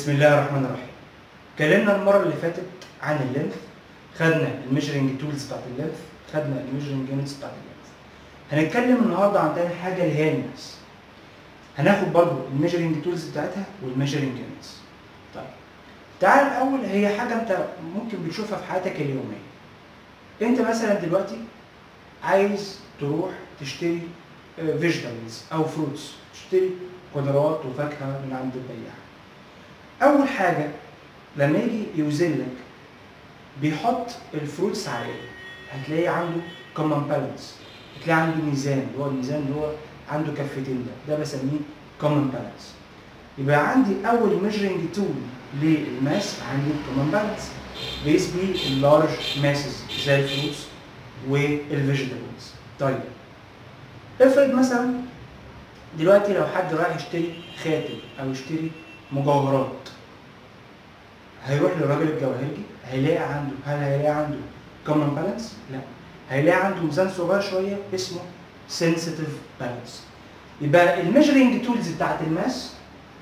بسم الله الرحمن الرحيم اتكلمنا المره اللي فاتت عن اللينث خدنا الميجرنج تولز بتاعت اللينث خدنا الميجرنج يونتس بتاعت اللينث هنتكلم النهارده عن تاني حاجه اللي هي الماس هناخد برضو الميجرنج تولز بتاعتها والميجرنج يونتس طيب تعال الاول هي حاجه انت ممكن بتشوفها في حياتك اليوميه انت مثلا دلوقتي عايز تروح تشتري فيجيتابلز او فروتس تشتري خضروات وفاكهه من عند البياع اول حاجه لما يجي يوزن لك بيحط الفروتس على ايه هتلاقيه عنده كومن بالانس هتلاقي عنده ميزان اللي هو الميزان اللي هو عنده كفتين ده ده بسميه كومن بالانس يبقى عندي اول ميجرنج تول للماس عندي كومن بالانس بيس بي اللارج ماسز زي الفروتس والفيجيتابلز طيب افرض مثلا دلوقتي لو حد رايح يشتري خاتم او يشتري مجوهرات هيروح للراجل الجواهرجي هيلاقي عنده هل هيلاقي عنده كومن بالانس؟ لا هيلاقي عنده ميزان صغير شويه اسمه سنسيتيف بالانس يبقى الميجرنج تولز بتاعت الماس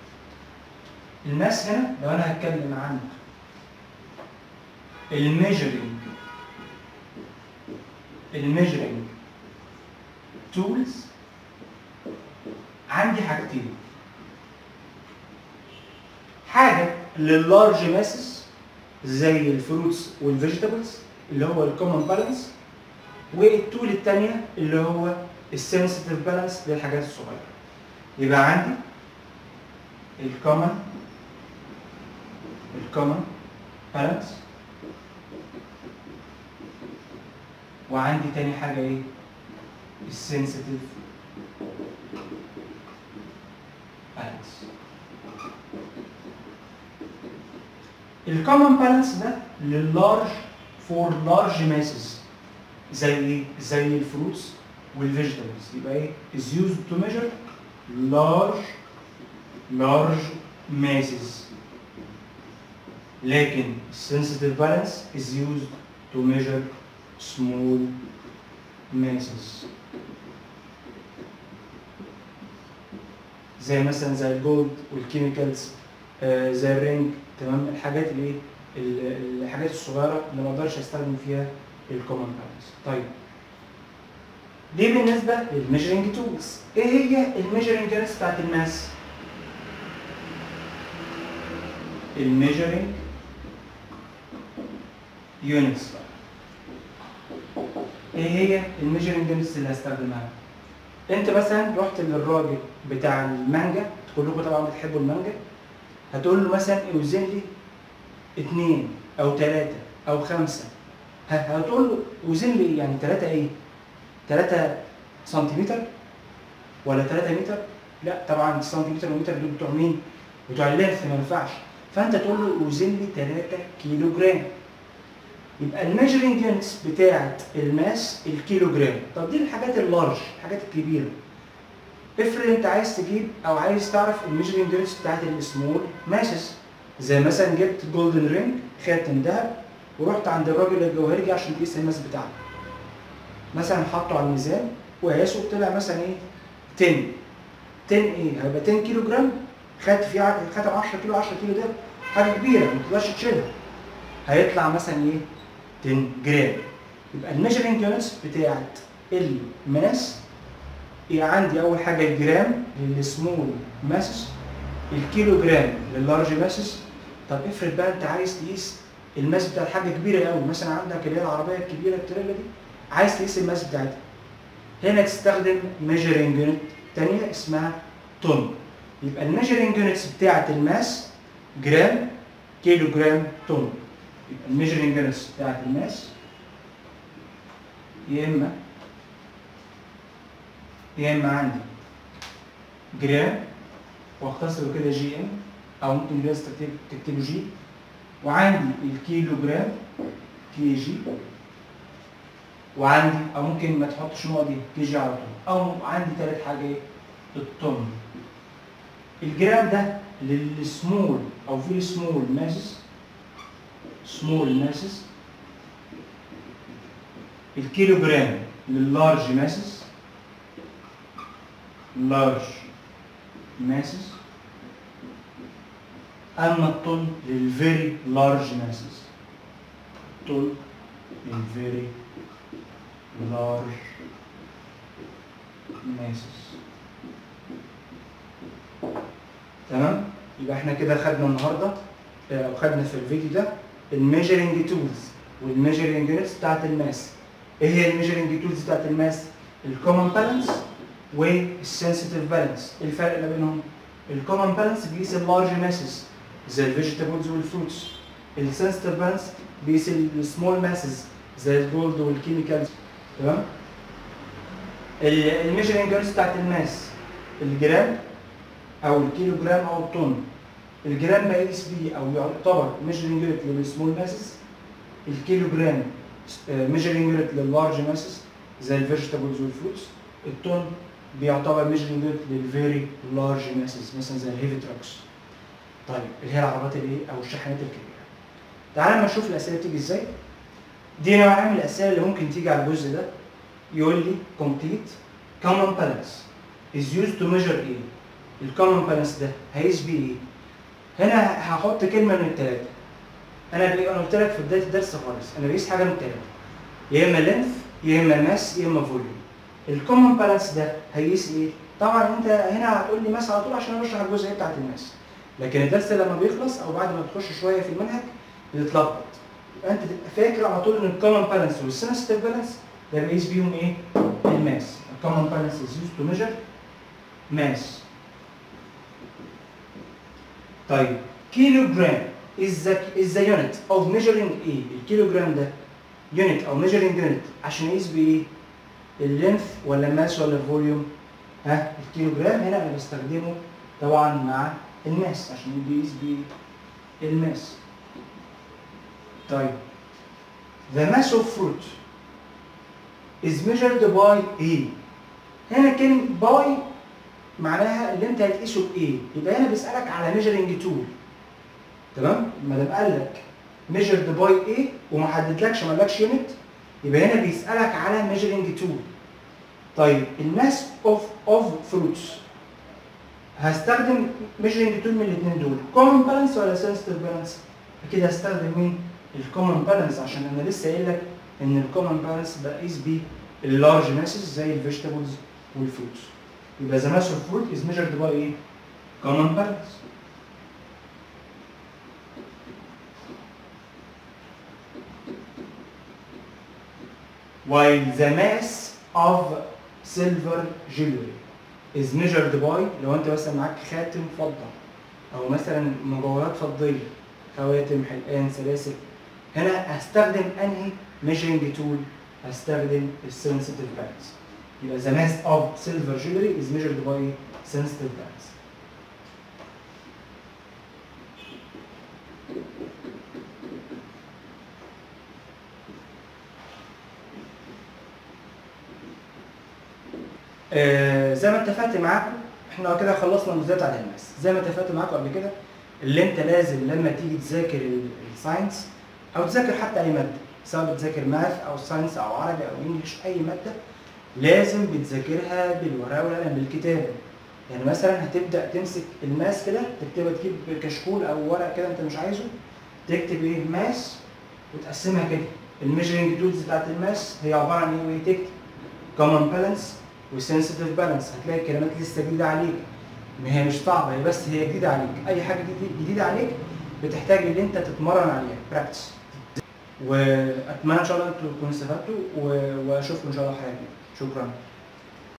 الماس هنا لو انا هتكلم عن الميجرنج الميجرنج تولز عندي حاجتين حاجه لللارج ماسز زي الفروتس والفيجيتابلز اللي هو الكومن بالانس والتول الثانيه اللي هو السنسيتيف بالانس للحاجات الصغيره يبقى عندي الكومن الكومن بالانس وعندي تاني حاجه ايه السنسيتيف بالانس الكومن بالانس ده لللارج فور لارج ماسز زي ايه؟ زي الفروتس والفيجيتابلز يبقى ايه؟ is used to measure large large masses لكن sensitive balance is used to measure small masses زي مثلا زي الجولد والكيميكالز آه زي الرينج تمام الحاجات اللي ايه ال- الحاجات الصغيره اللي ما اقدرش استخدم فيها الكومن بالانس طيب دي بالنسبه للميجرنج تولز ايه هي الميجرنج يونتس بتاعت الماس الميجرنج يونتس ايه هي الميجرنج يونتس اللي هستخدمها انت مثلا رحت للراجل بتاع المانجا كلكم طبعا بتحبوا المانجا هتقول له مثلا اوزن لي اثنين او ثلاثة او خمسة ه- هتقول له اوزن لي يعني ثلاثة ايه؟ ثلاثة سنتيمتر ولا ثلاثة متر؟ لا طبعا السنتيمتر والمتر دول بتوع مين؟ بتوع اللينث ما ينفعش فانت تقول له اوزن لي 3 كيلو جرام يبقى الميجرنج يونتس بتاعت الماس الكيلو جرام طب دي الحاجات اللارج الحاجات الكبيره افرض انت عايز تجيب او عايز تعرف الميجرنج يونتس بتاعت السمول ماسز زي مثلا جبت جولدن رينج خاتم ذهب ورحت عند الراجل الجوهرجي عشان تقيس الماس بتاعته مثلا حطه على الميزان وقاسه طلع مثلا ايه 10 10 ايه هيبقى 10 كيلو جرام خدت فيه ع- خاتم 10 كيلو 10 كيلو ده حاجه كبيره ما تقدرش تشيلها هيطلع مثلا ايه 10 جرام يبقى الميجرنج يونتس بتاعت الماس يبقى عندي اول حاجه الجرام للسمول ماسس الكيلو جرام لللارج ماسس طب افرض بقى انت عايز تقيس الماس بتاع حاجه كبيره قوي مثلا عندك اللي هي العربيه الكبيره التريلا دي عايز تقيس الماس بتاعتها هنا تستخدم ميجرنج يونت تانية اسمها طن يبقى الميجرنج يونتس بتاعت الماس جرام كيلو جرام طن يبقى الميجرنج يونتس بتاعت الماس يا اما يا اما عندي جرام واختصره كده جي ام او ممكن بس تكتب تكتبه جي وعندي الكيلو جرام كي جي وعندي او ممكن ما تحطش نقط دي كي جي على طول او عندي ثالث حاجه ايه الطن الجرام ده للسمول او في السمول ماسس سمول ماسس الكيلو جرام لللارج ماسس large masses اما الطن للفيري لارج ماسز الطن للفيري لارج ماسز تمام يبقى احنا كده خدنا النهارده آه، او خدنا في الفيديو ده الميجرنج تولز والميجرنج يونتس بتاعت الماس ايه هي الميجرنج تولز بتاعت الماس الكومن بالانس والسنسيتيف بالانس ايه الفرق ما بينهم الكومن بالانس بيقيس اللارج ماسز زي الفيجيتابلز والفروتس السنسيتيف بالانس بيقيس السمول ماسز زي الجولد والكيميكالز تمام الميجرنج يونتس بتاعت الماس الجرام او الكيلو جرام او الطن الجرام بقيس بيه او يعتبر ميجرنج يونت للسمول ماسز الكيلو جرام ميجرنج يونت لللارج ماسز زي الفيجيتابلز والفروتس الطن بيعتبر ميجرنج يونت للفيري لارج ماسز مثلا زي الهيفي تراكس طيب اللي هي العربات الايه او الشاحنات الكبيره تعال ما نشوف الاسئله بتيجي ازاي دي نوعيه من الاسئله اللي ممكن تيجي على الجزء ده يقول لي complete common balance is used to measure ايه الكومن بالانس ده هيقيس بيه ايه هنا هحط كلمه من الثلاثه انا بي... انا قلت لك في بدايه الدرس خالص انا بقيس حاجه من الثلاثه يا اما لينث يا اما ماس يا اما فوليوم الكومن بالانس ده هيقيس ايه طبعا انت هنا هتقول لي ماس على طول عشان انا بشرح الجزئيه بتاعت الماس لكن الدرس لما بيخلص او بعد ما تخش شويه في المنهج بتتلخبط يبقى انت تبقى فاكر على طول ان الكومن بالانس والسنسيتيف بالانس ده بيقيس بيهم ايه الماس الكومن بالانس is used to measure mass طيب كيلو جرام is the is the unit of measuring ايه؟ الكيلو جرام ده unit او measuring unit عشان يقيس بايه؟ اللينث ولا ماس ولا فوليوم؟ ها الكيلو جرام هنا انا بستخدمه طبعا مع الماس عشان يقيس بيه الماس. طيب the mass of fruit is measured by ايه؟ هنا كلمة باي معناها اللي انت هتقيسه بايه؟ يبقى هنا بيسالك على ميجرنج تول تمام؟ ما دام قال لك ميجرد باي ايه وما حددلكش ما قالكش يونت يبقى هنا بيسالك على ميجرنج تول طيب الماس اوف اوف فروتس هستخدم ميجرنج تول من الاثنين دول كومن بالانس ولا سنسيتيف بالانس؟ اكيد هستخدم مين؟ الكومن بالانس عشان انا لسه قايل لك ان الكومن بالانس بقيس بيه اللارج ماسز زي الفيجيتابلز والفروتس يبقى the mass of fruit is measured by ايه؟ common balance. While the mass of silver jewelry is measured by لو انت مثلا معاك خاتم فضة او مثلا مجوهرات فضية خواتم حلقان سلاسل هنا هستخدم انهي measuring tool هستخدم السنسيتيف بالانس يبقى the mass of silver jewelry is measured by sensitive balance. آه زي ما اتفقت معاكم احنا كده خلصنا الجزئيه بتاعت الماس زي ما اتفقت معاكم قبل كده اللي انت لازم لما تيجي تذاكر الساينس او تذاكر حتى اي ماده سواء بتذاكر ماث او ساينس او عربي او انجلش اي ماده لازم بتذاكرها بالورقه والقلم بالكتابه يعني مثلا هتبدا تمسك الماس كده تكتبها تجيب كشكول او ورق كده انت مش عايزه تكتب ايه ماس وتقسمها كده الميجرنج تولز بتاعت الماس هي عباره عن ايه وهي تكتب كومن بالانس وسنسيتيف بالانس هتلاقي الكلمات لسه جديده عليك ما هي مش صعبه هي بس هي جديده عليك اي حاجه جديده, جديدة عليك بتحتاج ان انت تتمرن عليها براكتس واتمنى ان شاء الله انتوا تكونوا استفدتوا واشوفكم ان شاء الله حاجه شكرا